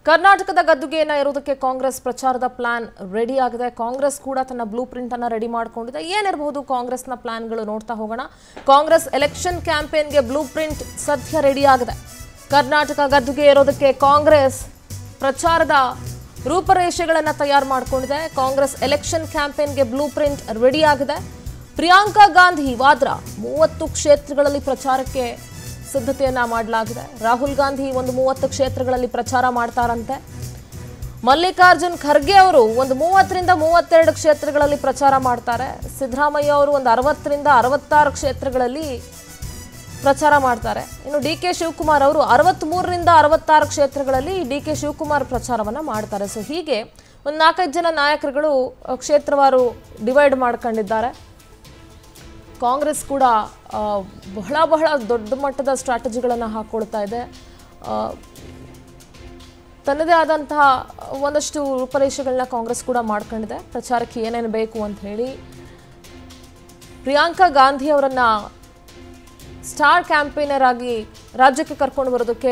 ಕರ್ನಾಟಕದ ಗದ್ದುಗೆಯನ್ನ ಇರೋದಕ್ಕೆ ಕಾಂಗ್ರೆಸ್ ಪ್ರಚಾರದ ಪ್ಲಾನ್ ರೆಡಿ ಆಗಿದೆ ಕಾಂಗ್ರೆಸ್ ಕೂಡ ತನ್ನ ಬ್ಲೂ ಪ್ರಿಂಟ್ ಅನ್ನ ರೆಡಿ ಮಾಡ್ಕೊಂಡಿದೆ ಏನಿರಬಹುದು ಕಾಂಗ್ರೆಸ್ನ ಪ್ಲಾನ್ಗಳು ನೋಡ್ತಾ ಹೋಗೋಣ ಕಾಂಗ್ರೆಸ್ ಎಲೆಕ್ಷನ್ ಕ್ಯಾಂಪೇನ್ಗೆ ಬ್ಲೂ ಪ್ರಿಂಟ್ ಸದ್ಯ ರೆಡಿ ಆಗಿದೆ ಕರ್ನಾಟಕ ಗದ್ದುಗೆ ಇರೋದಕ್ಕೆ ಕಾಂಗ್ರೆಸ್ ಪ್ರಚಾರದ ರೂಪರೇಷೆಗಳನ್ನು ತಯಾರು ಮಾಡಿಕೊಂಡಿದೆ ಕಾಂಗ್ರೆಸ್ ಎಲೆಕ್ಷನ್ ಕ್ಯಾಂಪೇನ್ಗೆ ಬ್ಲೂ ಪ್ರಿಂಟ್ ರೆಡಿ ಆಗಿದೆ ಪ್ರಿಯಾಂಕಾ ಗಾಂಧಿ ವಾದ್ರಾ ಮೂವತ್ತು ಕ್ಷೇತ್ರಗಳಲ್ಲಿ ಪ್ರಚಾರಕ್ಕೆ ಸಿದ್ಧತೆಯನ್ನ ಮಾಡಲಾಗಿದೆ ರಾಹುಲ್ ಗಾಂಧಿ ಒಂದು ಮೂವತ್ತು ಕ್ಷೇತ್ರಗಳಲ್ಲಿ ಪ್ರಚಾರ ಮಾಡ್ತಾರಂತೆ ಮಲ್ಲಿಕಾರ್ಜುನ್ ಖರ್ಗೆ ಅವರು ಒಂದು ಮೂವತ್ತರಿಂದ ಮೂವತ್ತೆರಡು ಕ್ಷೇತ್ರಗಳಲ್ಲಿ ಪ್ರಚಾರ ಮಾಡ್ತಾರೆ ಸಿದ್ದರಾಮಯ್ಯ ಅವರು ಒಂದು ಅರವತ್ತರಿಂದ ಅರವತ್ತಾರು ಕ್ಷೇತ್ರಗಳಲ್ಲಿ ಪ್ರಚಾರ ಮಾಡ್ತಾರೆ ಇನ್ನು ಡಿ ಕೆ ಶಿವಕುಮಾರ್ ಅವರು ಅರವತ್ತ್ಮೂರರಿಂದ ಅರವತ್ತಾರು ಕ್ಷೇತ್ರಗಳಲ್ಲಿ ಡಿ ಕೆ ಶಿವಕುಮಾರ್ ಪ್ರಚಾರವನ್ನು ಮಾಡ್ತಾರೆ ಸೊ ಹೀಗೆ ಒಂದು ನಾಲ್ಕೈದು ಜನ ನಾಯಕರುಗಳು ಅಹ್, ಕ್ಷೇತ್ರವಾರು ಡಿವೈಡ್ ಮಾಡ್ಕೊಂಡಿದ್ದಾರೆ ಕಾಂಗ್ರೆಸ್ ಕೂಡ ಆ, ಬಹಳ ಬಹಳ ದೊಡ್ಡ ಮಟ್ಟದ ಸ್ಟ್ರಾಟಜಿಗಳನ್ನು ಹಾಕ್ಕೊಳ್ತಾ ಇದೆ ಆ, ತನ್ನದೇ ಆದಂತಹ ಒಂದಷ್ಟು ರೂಪರೇಷೆಗಳನ್ನ ಕಾಂಗ್ರೆಸ್ ಕೂಡ ಮಾಡ್ಕೊಂಡಿದೆ ಪ್ರಚಾರಕ್ಕೆ ಏನೇನು ಬೇಕು ಅಂತ ಹೇಳಿ ಪ್ರಿಯಾಂಕಾ ಗಾಂಧಿ ಅವರನ್ನ ಸ್ಟಾರ್ ಕ್ಯಾಂಪೇನರ್ ಆಗಿ ರಾಜ್ಯಕ್ಕೆ ಕರ್ಕೊಂಡು ಬರೋದಕ್ಕೆ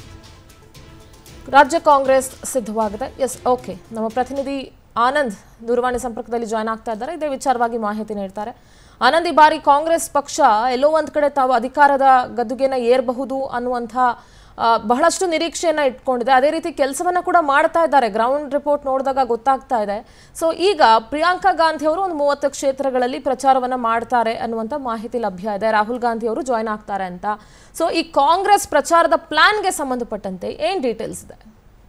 ರಾಜ್ಯ ಕಾಂಗ್ರೆಸ್ ಸಿದ್ಧವಾಗಿದೆ ಎಸ್ ಓಕೆ ನಮ್ಮ ಪ್ರತಿನಿಧಿ ಆನಂದ್ ದೂರವಾಣಿ ಸಂಪರ್ಕದಲ್ಲಿ ಜಾಯ್ನ್ ಆಗ್ತಾ ಇದ್ದಾರೆ ಇದೇ ವಿಚಾರವಾಗಿ ಮಾಹಿತಿ ನೀಡ್ತಾರೆ ಆನಂದ್ ಈ ಬಾರಿ ಕಾಂಗ್ರೆಸ್ ಪಕ್ಷ ಎಲ್ಲೋ ಒಂದ್ ಕಡೆ ತಾವು ಅಧಿಕಾರದ ಗದ್ದುಗೆನ ಏರಬಹುದು ಅನ್ನುವಂಥ ಆ, ಬಹಳಷ್ಟು ನಿರೀಕ್ಷೆಯನ್ನ ಇಟ್ಕೊಂಡಿದೆ ಅದೇ ರೀತಿ ಕೆಲಸವನ್ನ ಕೂಡ ಮಾಡ್ತಾ ಇದ್ದಾರೆ ಗ್ರೌಂಡ್ ರಿಪೋರ್ಟ್ ನೋಡಿದಾಗ ಗೊತ್ತಾಗ್ತಾ ಇದೆ ಸೊ ಈಗ ಪ್ರಿಯಾಂಕಾ ಗಾಂಧಿ ಅವರು ಒಂದು ಮೂವತ್ತು ಕ್ಷೇತ್ರಗಳಲ್ಲಿ ಪ್ರಚಾರವನ್ನ ಮಾಡ್ತಾರೆ ಅನ್ನುವಂಥ ಮಾಹಿತಿ ಲಭ್ಯ ಇದೆ ರಾಹುಲ್ ಗಾಂಧಿ ಅವರು ಜಾಯ್ನ್ ಆಗ್ತಾರೆ ಅಂತ ಸೊ ಈ ಕಾಂಗ್ರೆಸ್ ಪ್ರಚಾರದ ಪ್ಲಾನ್ಗೆ ಸಂಬಂಧಪಟ್ಟಂತೆ ಏನ್ ಡೀಟೇಲ್ಸ್ ಇದೆ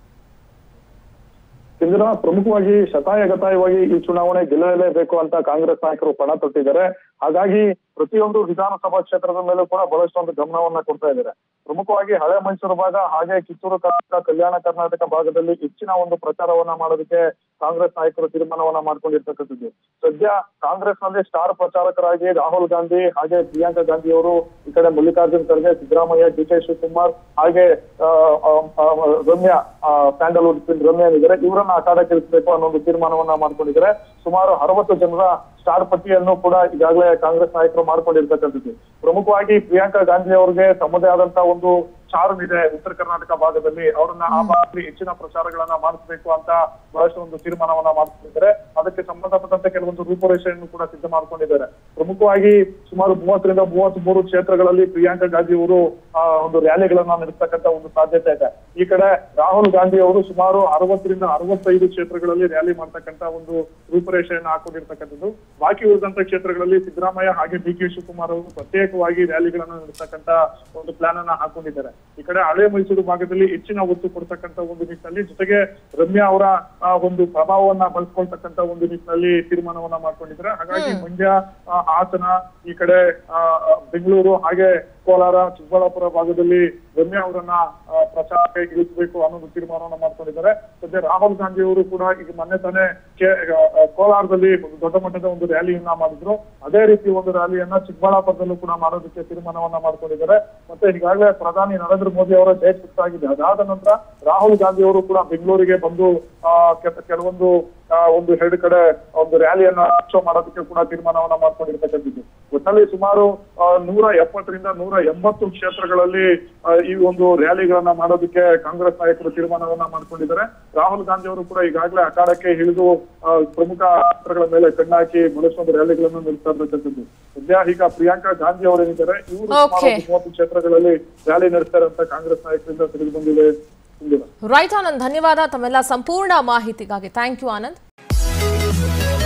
ಇಂದಿನ ಪ್ರಮುಖವಾಗಿ ಶತಾಯಗತಾಯವಾಗಿ ಈ ಚುನಾವಣೆ ಗೆಲ್ಲಲೇಬೇಕು ಅಂತ ಕಾಂಗ್ರೆಸ್ ನಾಯಕರು ಪಣ ತೊಟ್ಟಿದ್ದಾರೆ ಹಾಗಾಗಿ ಪ್ರತಿಯೊಂದು ವಿಧಾನಸಭಾ ಕ್ಷೇತ್ರದ ಮೇಲೂ ಕೂಡ ಬಹಳಷ್ಟು ಒಂದು ಗಮನವನ್ನ ಕೊಡ್ತಾ ಇದ್ದಾರೆ ಪ್ರಮುಖವಾಗಿ ಹಳೆ ಮೈಸೂರು ಭಾಗ ಹಾಗೆ ಕಿತ್ತೂರು ಕರ್ನಾಟಕ ಕಲ್ಯಾಣ ಕರ್ನಾಟಕ ಭಾಗದಲ್ಲಿ ಹೆಚ್ಚಿನ ಒಂದು ಪ್ರಚಾರವನ್ನ ಮಾಡೋದಕ್ಕೆ ಕಾಂಗ್ರೆಸ್ ನಾಯಕರು ತೀರ್ಮಾನವನ್ನ ಮಾಡ್ಕೊಂಡಿರ್ತಕ್ಕಂಥದ್ದು ಸದ್ಯ ಕಾಂಗ್ರೆಸ್ ನಲ್ಲಿ ಸ್ಟಾರ್ ಪ್ರಚಾರಕರಾಗಿ ರಾಹುಲ್ ಗಾಂಧಿ ಹಾಗೆ ಪ್ರಿಯಾಂಕಾ ಗಾಂಧಿ ಅವರು ಈ ಕಡೆ ಮಲ್ಲಿಕಾರ್ಜುನ್ ಖರ್ಗೆ ಸಿದ್ದರಾಮಯ್ಯ ಡಿ ಕೆ ಶಿವಕುಮಾರ್ ಹಾಗೆ ಆ, ಆ, ಆ, ರಮ್ಯಾ ಆ, ಸ್ಯಾಂಡಲ್ವುಡ್ ಕ್ವೀನ್ ರಮ್ಯಾ ಏನಿದ್ದಾರೆ ಇವರನ್ನ ಅಖಾಡಕ್ಕೆ ಇಳಿಸಬೇಕು ಅನ್ನೋ ಒಂದು ತೀರ್ಮಾನವನ್ನ ಮಾಡ್ಕೊಂಡಿದ್ದಾರೆ ಸುಮಾರು ಅರವತ್ತು ಜನರ ಸ್ಟಾರ್ ಪಟ್ಟಿಯನ್ನು ಕೂಡ ಈಗಾಗಲೇ ಕಾಂಗ್ರೆಸ್ ನಾಯಕರು ಮಾಡ್ಕೊಂಡಿರ್ತಕ್ಕಂಥದ್ದು ಪ್ರಮುಖವಾಗಿ ಪ್ರಿಯಾಂಕಾ ಗಾಂಧಿ ಅವರಿಗೆ ತಮ್ಮದೇ ಆದಂತಹ ಒಂದು ಚಾರ್ಮ್ ಇದೆ ಉತ್ತರ ಕರ್ನಾಟಕ ಭಾಗದಲ್ಲಿ ಅವರನ್ನ ಆ ಭಾಗದಲ್ಲಿ ಹೆಚ್ಚಿನ ಪ್ರಚಾರಗಳನ್ನ ಮಾಡಿಸ್ಬೇಕು ಅಂತ ಬಹಳಷ್ಟು ಒಂದು ತೀರ್ಮಾನವನ್ನ ಮಾಡ್ಕೊಂಡಿದ್ದಾರೆ ಅದಕ್ಕೆ ಸಂಬಂಧಪಟ್ಟಂತೆ ಕೆಲವೊಂದು ರೂಪುರೇಷೆಯನ್ನು ಕೂಡ ಸಿದ್ಧ ಮಾಡ್ಕೊಂಡಿದ್ದಾರೆ ಪ್ರಮುಖವಾಗಿ ಸುಮಾರು ಮೂವತ್ತರಿಂದ ಮೂವತ್ತ್ ಮೂರು ಕ್ಷೇತ್ರಗಳಲ್ಲಿ ಪ್ರಿಯಾಂಕಾ ಗಾಂಧಿ ಅವರು ಆ, ಒಂದು ರ್ಯಾಲಿಗಳನ್ನ ನಡೆಸ್ತಕ್ಕಂತ ಒಂದು ಸಾಧ್ಯತೆ ಇದೆ ಈ ಕಡೆ ರಾಹುಲ್ ಗಾಂಧಿ ಅವರು ಸುಮಾರು ಅರವತ್ತರಿಂದ ಅರವತ್ತೈದು ಕ್ಷೇತ್ರಗಳಲ್ಲಿ ರ್ಯಾಲಿ ಮಾಡ್ತಕ್ಕಂತ ಒಂದು ರೂಪುರೇಷೆಯನ್ನು ಹಾಕೊಂಡಿರ್ತಕ್ಕಂಥದ್ದು ಬಾಕಿ ಉಳಿದಂತ ಕ್ಷೇತ್ರಗಳಲ್ಲಿ ಸಿದ್ದರಾಮಯ್ಯ ಹಾಗೆ ಡಿ ಕೆ ಶಿವಕುಮಾರ್ ಅವರು ಪ್ರತ್ಯೇಕವಾಗಿ ರ್ಯಾಲಿಗಳನ್ನ ನಡೆಸ್ತಕ್ಕಂತ ಒಂದು ಪ್ಲಾನ್ ಅನ್ನ ಹಾಕೊಂಡಿದ್ದಾರೆ ಈ ಕಡೆ ಹಳೆ ಮೈಸೂರು ಭಾಗದಲ್ಲಿ ಹೆಚ್ಚಿನ ಒತ್ತು ಕೊಡ್ತಕ್ಕಂತ ಒಂದು ನಿಟ್ಟಿನಲ್ಲಿ ಜೊತೆಗೆ ರಮ್ಯಾ ಅವರ ಆ, ಒಂದು ಪ್ರಭಾವವನ್ನ ಬಳಸ್ಕೊಳ್ತಕ್ಕಂತ ಒಂದು ನಿಟ್ಟಿನಲ್ಲಿ ತೀರ್ಮಾನವನ್ನ ಮಾಡ್ಕೊಂಡಿದ್ದಾರೆ ಹಾಗಾಗಿ ಮಂಡ್ಯ ಆ, ಹಾಸನ ಈ ಕಡೆ ಆ, ಆ, ಬೆಂಗಳೂರು ಹಾಗೆ ಕೋಲಾರ ಚಿಕ್ಕಬಳ್ಳಾಪುರ ಭಾಗದಲ್ಲಿ ರಮ್ಯಾ ಅವರನ್ನ ಆ, ಪ್ರಚಾರಕ್ಕೆ ಇಳಿಸಬೇಕು ಅನ್ನೋದು ತೀರ್ಮಾನವನ್ನ ಮಾಡ್ಕೊಂಡಿದ್ದಾರೆ ಸದ್ಯ ರಾಹುಲ್ ಗಾಂಧಿ ಅವರು ಕೂಡ ಈಗ ಮೊನ್ನೆ ತಾನೇ ಕೆ- ಆ, ಕೋಲಾರದಲ್ಲಿ ಒಂದು ದೊಡ್ಡ ಮಟ್ಟದ ಒಂದು ರ್ಯಾಲಿಯನ್ನ ಮಾಡಿದ್ರು ಅದೇ ರೀತಿ ಒಂದು ರ್ಯಾಲಿಯನ್ನ ಚಿಕ್ಕಬಳ್ಳಾಪುರದಲ್ಲೂ ಕೂಡ ಮಾಡೋದಕ್ಕೆ ತೀರ್ಮಾನವನ್ನ ಮಾಡ್ಕೊಂಡಿದ್ದಾರೆ ಮತ್ತೆ ಈಗಾಗಲೇ ಪ್ರಧಾನಿ ನರೇಂದ್ರ ಮೋದಿ ಅವರ ಡೇಟ್ ಫಿಕ್ಸ್ ಆಗಿದೆ ಅದಾದ ನಂತರ ರಾಹುಲ್ ಗಾಂಧಿ ಅವರು ಕೂಡ ಬೆಂಗಳೂರಿಗೆ ಬಂದು ಆ, ಕೆಲ- ಕೆಲವೊಂದು ಆ, ಒಂದು ಎರಡು ಕಡೆ ಒಂದು ರ್ಯಾಲಿಯನ್ನ ಶೋ ಮಾಡೋದಕ್ಕೆ ಕೂಡ ತೀರ್ಮಾನವನ್ನ ಮಾಡ್ಕೊಂಡಿರ್ತಕ್ಕಂಥದ್ದು ಒಟ್ಟಿನಲ್ಲಿ ಸುಮಾರು ಆ, ನೂರ ಎಪ್ಪತ್ತರಿಂದ ನೂರ ಎಂಬತ್ತು ಕ್ಷೇತ್ರಗಳಲ್ಲಿ ಆ, ಈ ಒಂದು ರ್ಯಾಲಿಗಳನ್ನ ಮಾಡೋದಕ್ಕೆ ಕಾಂಗ್ರೆಸ್ ನಾಯಕರು ತೀರ್ಮಾನವನ್ನ ಮಾಡ್ಕೊಂಡಿದ್ದಾರೆ ರಾಹುಲ್ ಗಾಂಧಿ ಅವರು ಕೂಡ ಈಗಾಗಲೇ ಅಖಾಡಕ್ಕೆ ಇಳಿದು ಆ, ಪ್ರಮುಖ ಕ್ಷೇತ್ರಗಳ ಮೇಲೆ ಕಣ್ಣಾಕಿ ಬಹಳಷ್ಟು ರ್ಯಾಲಿಗಳನ್ನು ನಡೆಸ್ತಾ ಇರ್ತಕ್ಕಂಥದ್ದು ಸದ್ಯ ಈಗ ಪ್ರಿಯಾಂಕಾ ಗಾಂಧಿ ಅವರೇನಿದ್ದಾರೆ ಇವರು ಸುಮಾರು Okay. ಒಂದು ಮೂವತ್ತು ಕ್ಷೇತ್ರಗಳಲ್ಲಿ ರ್ಯಾಲಿ ನಡೆಸ್ತಾರೆ ಅಂತ ಕಾಂಗ್ರೆಸ್ ನಾಯಕರಿಂದ ತಿಳಿದು ಬಂದಿದೆ ಇಂದಿನ ರೈಟ್ ಆನಂದ್ ಧನ್ಯವಾದ ತಮ್ಮೆಲ್ಲ ಸಂಪೂರ್ಣ ಮಾಹಿತಿಗಾಗಿ ಥ್ಯಾಂಕ್ ಯು ಆನಂದ್